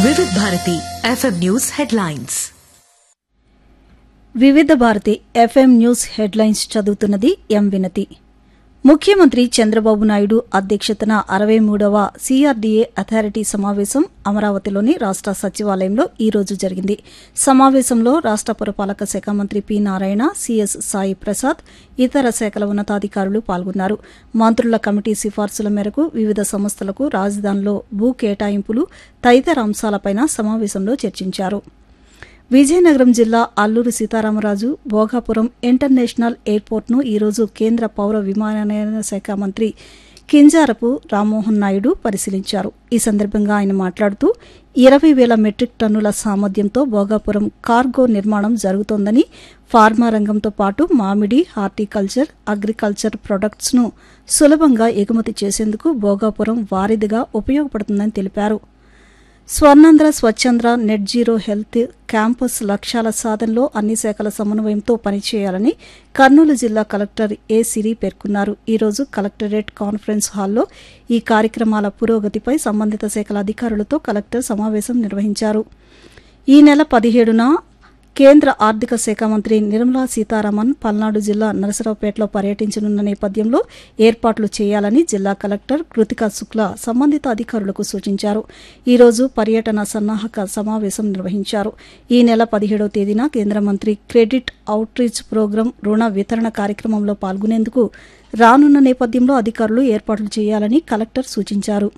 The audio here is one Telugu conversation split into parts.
వివిధ భారతి ఎఫ్ఎం న్యూస్ హెడ్లైన్స్ వివిధ భారతి ఎఫ్ఎం న్యూస్ హెడ్లైన్స్ చదువుతున్నది ఎం వినతి ముఖ్యమంత్రి చంద్రబాబు నాయుడు అధ్యక్షతన అరవై మూడవ సీఆర్డీఏ అథారిటీ సమావేశం అమరావతిలోని రాష్ట సచివాలయంలో ఈ రోజు జరిగింది సమావేశంలో రాష్ట పురపాలక శాఖ మంత్రి పి నారాయణ సీఎస్ సాయి ప్రసాద్ ఇతర శాఖల ఉన్నతాధికారులు పాల్గొన్నారు మంత్రుల కమిటీ సిఫార్సుల మేరకు వివిధ సంస్థలకు రాజధానిలో భూ కేటాయింపులు తదితర అంశాలపైన సమావేశంలో చర్చించారు విజయనగరం జిల్లా అల్లూరి సీతారామరాజు భోగాపురం ఇంటర్నేషనల్ ఎయిర్పోర్ట్ను ఈరోజు కేంద్ర పౌర విమానయాన శాఖ మంత్రి కింజారపు రామ్మోహన్ నాయుడు పరిశీలించారు ఈ సందర్భంగా ఆయన మాట్లాడుతూ ఇరవై వేల మెట్రిక్ టన్నుల సామర్థ్యంతో భోగాపురం కార్గో నిర్మాణం జరుగుతోందని ఫార్మా రంగంతో పాటు మామిడి హార్టికల్చర్ అగ్రికల్చర్ ప్రొడక్ట్స్ ను సులభంగా ఎగుమతి చేసేందుకు భోగాపురం వారిదిగా ఉపయోగపడుతుందని తెలిపారు Swarnandhra Swachhandhra net zero health campus లక్ష్యాల సాధనలో అన్ని శాఖల సమన్వయంతో పనిచేయాలని కర్నూలు జిల్లా కలెక్టర్ ఏ సిరి పేర్కొన్నారు ఈ రోజు కలెక్టరేట్ కాన్ఫరెన్స్ హాల్లో ఈ కార్యక్రమాల పురోగతిపై సంబంధిత శాఖల అధికారులతో కలెక్టర్ సమావేశం నిర్వహించారు ఈ నెల పదిహేడున కేంద్ర ఆర్థిక శాఖ మంత్రి నిర్మలా సీతారామన్ పల్నాడు జిల్లా నరసరావుపేటలో పర్యటించనున్న నేపథ్యంలో ఏర్పాట్లు చేయాలని జిల్లా కలెక్టర్ కృతికా శుక్ల సంబంధిత అధికారులకు సూచించారు ఈ రోజు పర్యటన సన్నాహక సమావేశం నిర్వహించారు ఈ నెల పదిహేడవ తేదీన కేంద్ర మంత్రి క్రెడిట్ అవుట్రీచ్ ప్రోగ్రాం రుణ వితరణ కార్యక్రమంలో పాల్గొనేందుకు రానున్న నేపథ్యంలో అధికారులు ఏర్పాట్లు చేయాలని కలెక్టర్ సూచించారు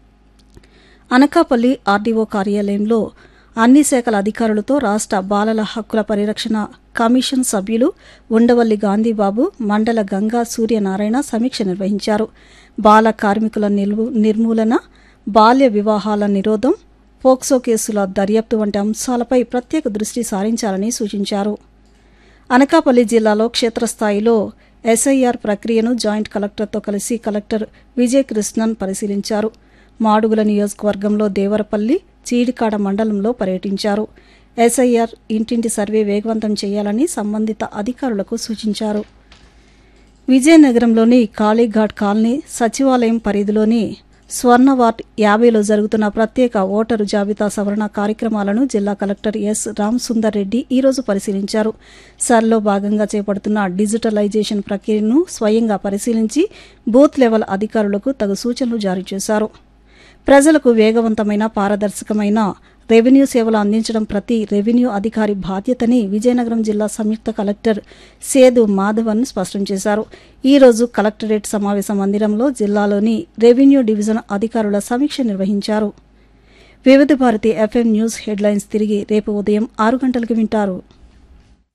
అనకాపల్లి ఆర్డీఓ కార్యాలయంలో అన్ని శాఖల అధికారులతో రాష్ట బాలల హక్కుల పరిరక్షణ కమిషన్ సభ్యులు ఉండవల్లి గాంధీబాబు మండల గంగా సూర్యనారాయణ సమీక్ష నిర్వహించారు బాల కార్మికుల నిల్వు నిర్మూలన బాల్య వివాహాల నిరోధం పోక్సో కేసుల దర్యాప్తు వంటి అంశాలపై ప్రత్యేక దృష్టి సారించాలని సూచించారు అనకాపల్లి జిల్లాలో క్షేత్రస్థాయిలో ఎస్ఐఆర్ ప్రక్రియను జాయింట్ కలెక్టర్తో కలిసి కలెక్టర్ విజయ్ కృష్ణన్ పరిశీలించారు మాడుగుల నియోజకవర్గంలో దేవరపల్లి చీడికాడ మండలంలో పర్యటించారు ఎస్ఐఆర్ ఇంటింటి సర్వే వేగవంతం చేయాలని సంబంధిత అధికారులకు సూచించారు విజయనగరంలోని కాళీఘాట్ కాలనీ సచివాలయం పరిధిలోని స్వర్ణ వార్డ్ యాభైలో జరుగుతున్న ప్రత్యేక ఓటరు జాబితా సవరణ కార్యక్రమాలను జిల్లా కలెక్టర్ ఎస్ రామసుందర్ రెడ్డి ఈరోజు పరిశీలించారు సర్లో భాగంగా చేపడుతున్న డిజిటలైజేషన్ ప్రక్రియను స్వయంగా పరిశీలించి బూత్ లెవెల్ అధికారులకు తగు సూచనలు జారీ చేశారు ప్రజలకు వేగవంతమైన పారదర్శకమైన రెవెన్యూ సేవలు అందించడం ప్రతి రెవెన్యూ అధికారి బాధ్యతని విజయనగరం జిల్లా సంయుక్త కలెక్టర్ సేదు మాధవన్ స్పష్టం చేశారు ఈ రోజు కలెక్టరేట్ సమావేశ మందిరంలో జిల్లాలోని రెవెన్యూ డివిజన్ అధికారుల సమీక్ష నిర్వహించారు వివిధ భారతి ఎఫ్ఎం న్యూస్ హెడ్లైన్స్ తిరిగి రేపు ఉదయం ఆరు గంటలకు వింటారు